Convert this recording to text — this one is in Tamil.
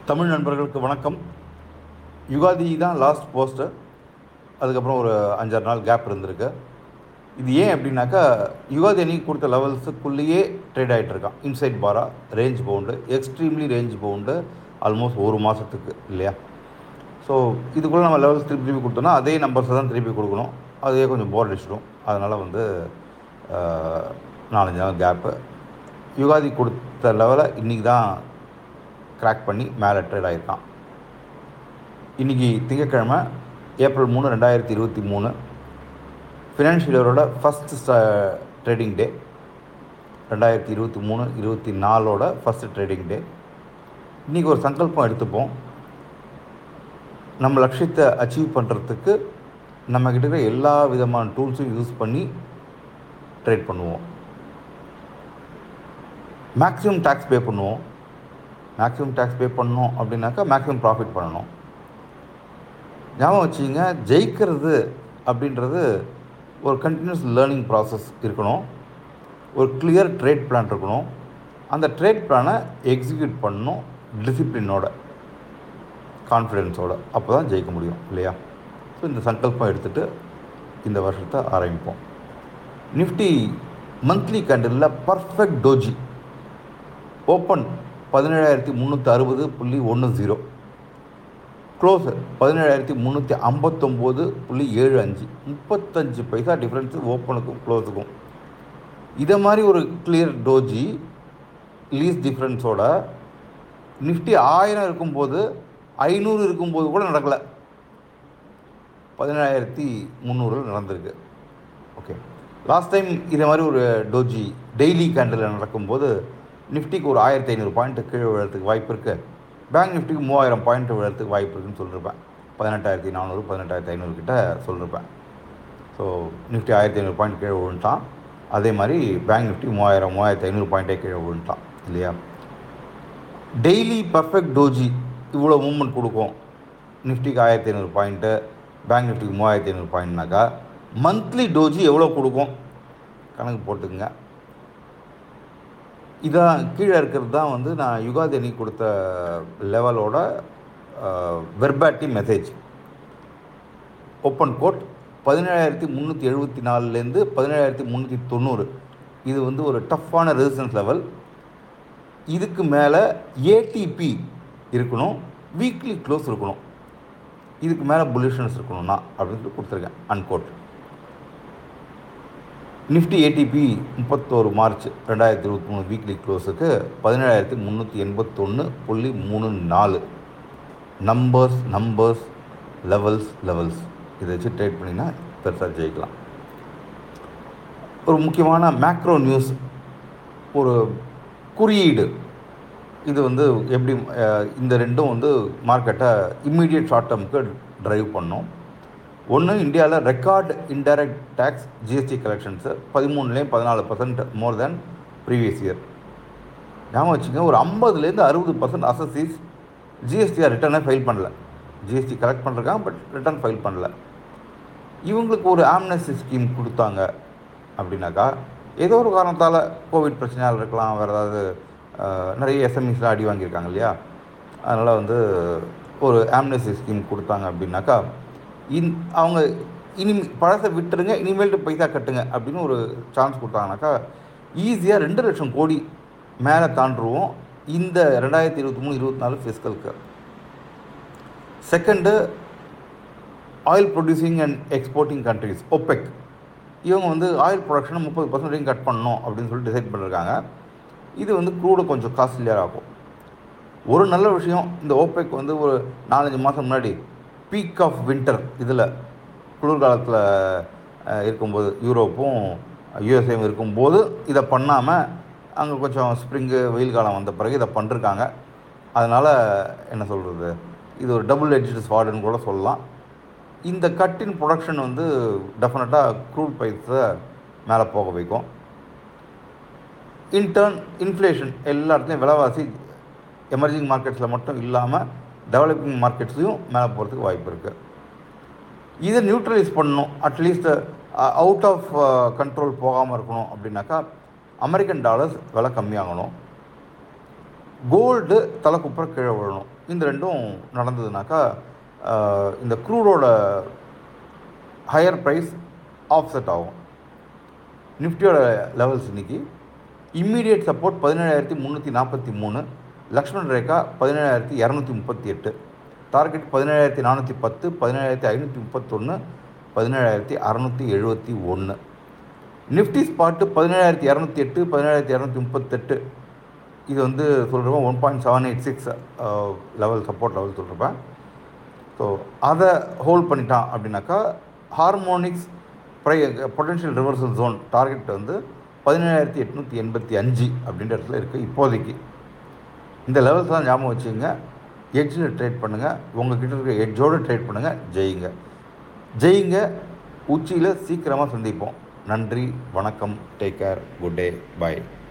தமிழ் நண்பர்களுக்கு வணக்கம் யுகாதி தான் லாஸ்ட் போஸ்டர் அதுக்கப்புறம் ஒரு அஞ்சாறு நாள் கேப் இருந்திருக்கு இது ஏன் அப்படின்னாக்கா யுகாதி அன்னைக்கு கொடுத்த லெவல்ஸுக்குள்ளேயே ட்ரேட் ஆகிட்டு இருக்கான் இன்சைட் பாரா range bound extremely range bound almost ஒரு மாதத்துக்கு இல்லையா ஸோ இதுக்குள்ளே நம்ம லெவல்ஸ் திருப்பி திருப்பி கொடுத்தோன்னா அதே நம்பர்ஸை தான் திருப்பி கொடுக்கணும் அதே கொஞ்சம் போர் அடிச்சிடும் அதனால் வந்து ஆஹ், நாலஞ்சு நாள் கேப்பு யுகாதி கொடுத்த லெவலை இன்றைக்கி தான் கிராக் பண்ணி மேலே ட்ரேட் ஆகிருக்கான் இன்றைக்கி திங்கட்கிழமை ஏப்ரல் மூணு ரெண்டாயிரத்தி இருபத்தி மூணு ஃபினான்ஷியல் இயரோட ஃபஸ்ட்டு ட்ரேடிங் டே ரெண்டாயிரத்தி இருபத்தி மூணு இருபத்தி நாலோட ஃபஸ்ட்டு ட்ரேடிங் டே இன்றைக்கி ஒரு சங்கல்பம் எடுத்துப்போம் நம்ம லட்சியத்தை அச்சீவ் பண்ணுறதுக்கு நம்மக்கிட்ட இருக்கிற எல்லா விதமான டூல்ஸும் யூஸ் பண்ணி ட்ரேட் பண்ணுவோம் மேக்ஸிமம் டேக்ஸ் பே பண்ணுவோம் மேக்ஸிமம் டேக்ஸ் பே பண்ணோம் அப்படின்னாக்கா மேக்ஸிமம் ப்ராஃபிட் பண்ணணும் ஞாபகம் வச்சுங்க ஜெயிக்கிறது அப்படின்றது ஒரு கண்டினியூஸ் லேர்னிங் ப்ராசஸ் இருக்கணும் ஒரு கிளியர் ட்ரேட் பிளான் இருக்கணும் அந்த ட்ரேட் பிளானை எக்ஸிக்யூட் பண்ணணும் டிசிப்ளினோட கான்ஃபிடென்ஸோட அப்போ தான் ஜெயிக்க முடியும் இல்லையா ஸோ இந்த சங்கல்பம் எடுத்துகிட்டு இந்த வருஷத்தை ஆரம்பிப்போம் நிஃப்டி மந்த்லி கேண்டலில் பர்ஃபெக்ட் டோஜி ஓப்பன் பதினேழாயிரத்தி முந்நூற்றி அறுபது புள்ளி ஒன்று ஜீரோ க்ளோஸ் பதினேழாயிரத்தி முந்நூற்றி ஐம்பத்தொம்போது புள்ளி ஏழு அஞ்சு முப்பத்தஞ்சு பைசா டிஃப்ரென்ஸு ஓப்பனுக்கும் க்ளோஸுக்கும் இதை மாதிரி ஒரு கிளியர் டோஜி லீஸ் டிஃப்ரென்ஸோட நிஃப்டி ஆயிரம் இருக்கும்போது ஐநூறு இருக்கும்போது கூட நடக்கலை பதினேழாயிரத்தி முந்நூறில் நடந்திருக்கு ஓகே லாஸ்ட் டைம் இதே மாதிரி ஒரு டோஜி டெய்லி கேண்டில் நடக்கும்போது நிஃப்டிக்கு ஒரு ஆயிரத்தி ஐநூறு பாயிண்ட் கீழே விழுறதுக்கு வாய்ப்பு இருக்குது பேங்க் நிஃப்டிக்கு மூவாயிரம் பாயிண்ட் விழுறதுக்கு வாய்ப்பு இருக்குன்னு சொல்லியிருப்பேன் பதினெட்டாயிரத்தி நானூறு பதினெட்டாயிரத்தி ஐநூறு கிட்ட சொல்லியிருப்பேன் ஸோ நிஃப்டி ஆயிரத்தி ஐநூறு பாயிண்ட் கீழே விழுந்துட்டான் அதே மாதிரி பேங்க் நிஃப்டி மூவாயிரம் மூவாயிரத்தி ஐநூறு பாயிண்ட்டே கீழே விழுந்துட்டான் இல்லையா டெய்லி பர்ஃபெக்ட் டோஜி இவ்வளோ மூவ்மெண்ட் கொடுக்கும் நிஃப்டிக்கு ஆயிரத்தி ஐநூறு பாயிண்ட்டு பேங்க் நிஃப்டிக்கு மூவாயிரத்தி ஐநூறு பாயிண்ட்னாக்கா மந்த்லி டோஜி எவ்வளோ கொடுக்கும் கணக்கு போட்டுக்குங்க இதான் கீழே இருக்கிறது தான் வந்து நான் யுகாதி அன்னைக்கு கொடுத்த லெவலோட வெர்பாட்டி மெசேஜ் ஓப்பன் கோட் பதினேழாயிரத்தி முந்நூற்றி எழுபத்தி நாலுலேருந்து பதினேழாயிரத்தி முந்நூற்றி தொண்ணூறு இது வந்து ஒரு டஃப்பான ரெசிஸ்டன்ஸ் லெவல் இதுக்கு மேலே ஏடிபி இருக்கணும் வீக்லி க்ளோஸ் இருக்கணும் இதுக்கு மேலே புல்லிஷன்ஸ் இருக்கணும்னா அப்படின்னு சொல்லி கொடுத்துருக்கேன் அன்கோட் நிஃப்டி ஏடிபி முப்பத்தோரு மார்ச் ரெண்டாயிரத்தி இருபத்தி மூணு வீக்லி க்ளோஸுக்கு பதினேழாயிரத்தி முந்நூற்றி எண்பத்தொன்று புள்ளி மூணு நாலு நம்பர்ஸ் நம்பர்ஸ் லெவல்ஸ் லெவல்ஸ் இதை வச்சு ட்ரேட் பண்ணிங்கன்னா பெருசாக ஜெயிக்கலாம் ஒரு முக்கியமான மேக்ரோ நியூஸ் ஒரு குறியீடு இது வந்து எப்படி அஹ், இந்த ரெண்டும் வந்து மார்க்கெட்டை இம்மீடியட் ஷார்ட் டேர்முக்கு ட்ரைவ் பண்ணும் ஒன்று இந்தியாவில் record indirect tax GST collections பதிமூணுலேயும் பதினாலு percent more than previous year ஞாபகம் வச்சுங்க ஒரு ஐம்பதுலேருந்து அறுபது பர்சன்ட் அசசிஸ் ஜிஎஸ்டிஆர் ரிட்டர்னை ஃபைல் பண்ணல ஜிஎஸ்டி கலெக்ட் பண்ணுறாங்க பட் ரிட்டர்ன் ஃபைல் பண்ணல இவங்களுக்கு ஒரு ஆம்னஸ்டி ஸ்கீம் கொடுத்தாங்க அப்படின்னாக்கா ஏதோ ஒரு காரணத்தால் கோவிட் பிரச்சனையால் இருக்கலாம் வேறு ஏதாவது அஹ், நிறைய எஸ்எம்இஸ்லாம் அடி வாங்கியிருக்காங்க இல்லையா அதனால் வந்து ஒரு ஆம்னஸ்டி ஸ்கீம் கொடுத்தாங்க அப்படின்னாக்கா இன் அவங்க இனி பழசை விட்டுருங்க இனிமேல்ட்டு பைசா கட்டுங்க அப்படின்னு ஒரு சான்ஸ் கொடுத்தாங்கனாக்கா ஈஸியாக ரெண்டு லட்சம் கோடி மேலே தாண்டுருவோம் இந்த ரெண்டாயிரத்தி இருபத்தி மூணு இருபத்தி நாலு ஃபிஸ்கலுக்கு second oil producing and exporting countries OPEC இவங்க வந்து ஆயில் ப்ரொடக்ஷனை முப்பது பர்சன்ட் வரைக்கும் கட் பண்ணணும் அப்படின்னு சொல்லி டிசைட் பண்ணியிருக்காங்க இது வந்து க்ரூடை கொஞ்சம் காஸ்ட்லியாக ஆகும் ஒரு நல்ல விஷயம் இந்த ஓபெக் வந்து ஒரு நாலஞ்சு மாதம் முன்னாடி பீக் ஆஃப் வின்டர் இதில் குளிர்காலத்தில் அஹ், இருக்கும்போது யூரோப்பும் யூஎஸ்ஏவும் இருக்கும்போது இதை பண்ணாமல் அங்கே கொஞ்சம் ஸ்ப்ரிங்கு வெயில் காலம் வந்த பிறகு இதை பண்ணிருக்காங்க அதனால் என்ன சொல்கிறது இது ஒரு டபுள் எட்ஜ் ஸ்வாடுன்னு கூட சொல்லலாம் இந்த கட்டின் ப்ரொடக்ஷன் வந்து டெஃபினட்டாக க்ரூட் ப்ரைஸை மேலே போக வைக்கும் இன்டர்ன் இன்ஃப்ளேஷன் எல்லா இடத்துலையும் விலைவாசி எமர்ஜிங் மார்க்கெட்ஸில் மட்டும் இல்லாமல் டெவலப்பிங் மார்க்கெட்ஸ்லையும் மேலே போகிறதுக்கு வாய்ப்பு இருக்குது இதை நியூட்ரலைஸ் பண்ணணும் அட்லீஸ்ட் அவுட் ஆஃப் கண்ட்ரோல் போகாமல் இருக்கணும் அப்படின்னாக்கா அமெரிக்கன் டாலர்ஸ் விலை கம்மியாகணும் கோல்டு தலை குப்புற கீழே விழணும் இந்த ரெண்டும் நடந்ததுனாக்கா ஆஹ், இந்த க்ரூடோட ஹையர் ப்ரைஸ் ஆஃப்செட் ஆகும் நிஃப்டியோட லெவல்ஸ் இன்னைக்கு இம்மீடியட் சப்போர்ட் பதினேழாயிரத்தி முந்நூற்றி நாற்பத்தி மூணு லக்ஷ்மண் ரேகா பதினேழாயிரத்தி இரநூத்தி முப்பத்தி எட்டு டார்கெட் பதினேழாயிரத்தி நானூற்றி பத்து பதினேழாயிரத்தி ஐநூற்றி முப்பத்தொன்று பதினேழாயிரத்தி அறநூற்றி எழுபத்தி ஒன்று நிஃப்டி ஸ்பாட்டு பதினேழாயிரத்தி இரநூத்தி எட்டு பதினேழாயிரத்தி இரநூத்தி முப்பத்தெட்டு இது வந்து சொல்கிறப்ப one point seven eight six level support level சொல்கிறப்ப ஸோ அதை ஹோல்ட் பண்ணிட்டான் அப்படின்னாக்கா ஹார்மோனிக்ஸ் ப்ரை பொட்டன்ஷியல் ரிவர்சல் ஜோன் டார்கெட் வந்து பதினேழாயிரத்தி எட்நூற்றி எண்பத்தி அஞ்சு அப்படின்ற இடத்துல இருக்குது இப்போதைக்கு இந்த லெவல்ஸ் தான் ஞாபகம் வச்சுங்க எட்ஜில் ட்ரேட் பண்ணுங்கள் உங்கள் கிட்ட இருக்க எட்ஜோடு ட்ரேட் பண்ணுங்கள் ஜெயிங்க ஜெயிங்க உச்சியில் சீக்கிரமாக சந்திப்போம் நன்றி வணக்கம் take care good day by